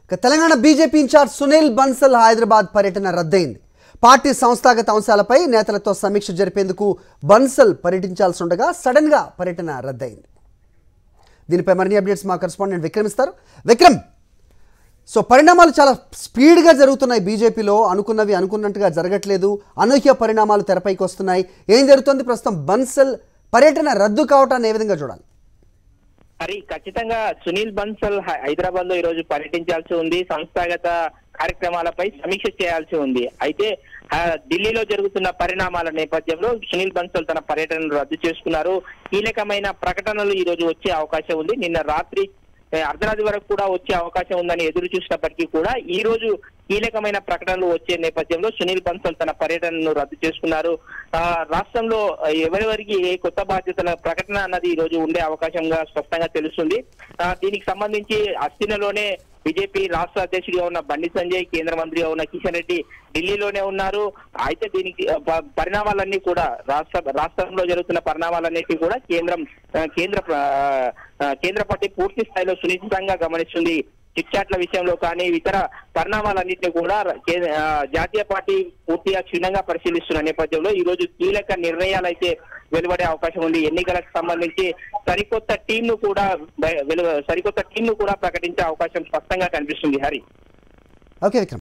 ఇక Telangana BJP in charge Sunil Bansal Hyderabad పర్యటన రద్దయింది పార్టీ సంస్థాగత అంశాలపై నేతలతో సమీక్ష జరిపేందుకు బన్సల్ పర్యటించాల్సి ఉండగా సడన్గా పర్యటన రద్దయింది దీనిపై మరిన్ని అప్డేట్స్ మా కరెస్పాండెంట్ విక్రమ్ ఇస్తారు విక్రమ్ సో పరిణామాలు చాలా స్పీడ్గా జరుగుతున్నాయి బీజేపీలో అనుకున్నవి అనుకున్నట్టుగా జరగట్లేదు అనూహ్య పరిణామాలు తెరపైకి వస్తున్నాయి ఏం జరుగుతుంది ప్రస్తుతం బన్సల్ పర్యటన రద్దు కావటాన్ని ఏ విధంగా చూడాలి మరి ఖచ్చితంగా సునీల్ బన్సల్ హై- హైదరాబాద్ లో ఈ రోజు పర్యటించాల్సి ఉంది సంస్థాగత కార్యక్రమాలపై సమీక్ష చేయాల్సి ఉంది అయితే ఆ, ఢిల్లీలో జరుగుతున్న పరిణామాల నేపథ్యంలో సునీల్ బన్సల్ తన పర్యటనను రద్దు చేసుకున్నారు కీలకమైన ప్రకటనలు ఈ రోజు వచ్చే అవకాశం ఉంది నిన్న రాత్రి ఏ, అర్ధరాత్రి వరకు కూడా వచ్చే అవకాశం ఉందని ఎదురు చూసినప్పటికీ కూడా ఈ రోజు కీలకమైన ప్రకటనలు వచ్చే నేపథ్యంలో సునీల్ బన్సల్ తన పర్యటనను రద్దు చేసుకున్నారు ఆ, రాష్ట్రంలో ఎవరెవరికి ఏ కొత్త బాధ్యతల ప్రకటన అన్నది ఈ రోజు ఉండే అవకాశంగా స్పష్టంగా తెలుస్తుంది ఆ, దీనికి సంబంధించి అస్థినలోనే బీజేపీ రాష్ట్ర అధ్యక్షుడిగా ఉన్న బండి సంజయ్ కేంద్ర మంత్రిగా ఉన్న కిషన్ రెడ్డి ఢిల్లీలోనే ఉన్నారు అయితే దీనికి ఆ, ప- పరిణామాలన్నీ కూడా రాష్ట్ర రాష్ట్రంలో జరుగుతున్న పరిణామాలన్నిటి కూడా కేంద్రం ఆ, కేంద్ర ప్ర- ఆ, కేంద్ర పార్టీ పూర్తి స్థాయిలో సునిశ్చితంగా గమనిస్తుంది చిట్చాట్ల విషయంలో కానీ ఇతర పరిణామాలన్నింటినీ కూడా ర- కే- ఆ, జాతీయ పార్టీ పూర్తిగా క్షుణ్ణంగా పరిశీలిస్తున్న నేపథ్యంలో ఈ రోజు కీలక నిర్ణయాలు అయితే వెలువడే అవకాశం ఉంది ఎన్నికలకు సంబంధించి సరికొత్త టీం ను కూడా బయ- వెలువ- సరికొత్త టీం ను కూడా ప్రకటించే అవకాశం స్పష్టంగా కనిపిస్తుంది హరి ఓకే విక్రమ్